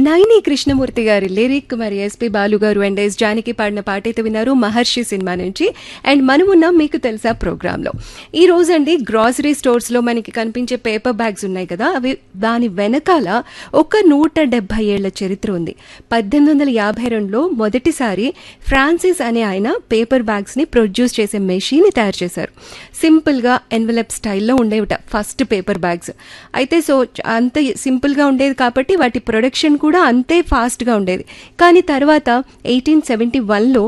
నైని కృష్ణమూర్తి గారి లిరిక్ మరి ఎస్పి బాలు గారు అండ్ ఎస్ జానకి పాడిన పాట అయితే విన్నారు మహర్షి సినిమా నుంచి అండ్ మనమున్నాం మీకు తెలుసా ప్రోగ్రాంలో ఈ రోజు అండి గ్రాసరీ స్టోర్స్లో మనకి కనిపించే పేపర్ బ్యాగ్స్ ఉన్నాయి కదా అవి దాని వెనకాల ఒక నూట డెబ్బై ఏళ్ల చరిత్ర ఉంది పద్దెనిమిది వందల యాభై రెండులో మొదటిసారి ఫ్రాన్సిస్ అనే ఆయన పేపర్ బ్యాగ్స్ని ప్రొడ్యూస్ చేసే మెషిన్ తయారు చేశారు సింపుల్గా ఎన్వలప్ స్టైల్లో ఉండేవిట ఫస్ట్ పేపర్ బ్యాగ్స్ అయితే సో అంత సింపుల్గా ఉండేది కాబట్టి వాటి ప్రొడక్షన్ కూడా అంతే ఫాస్ట్గా ఉండేది కానీ తర్వాత ఎయిటీన్ సెవెంటీ వన్లో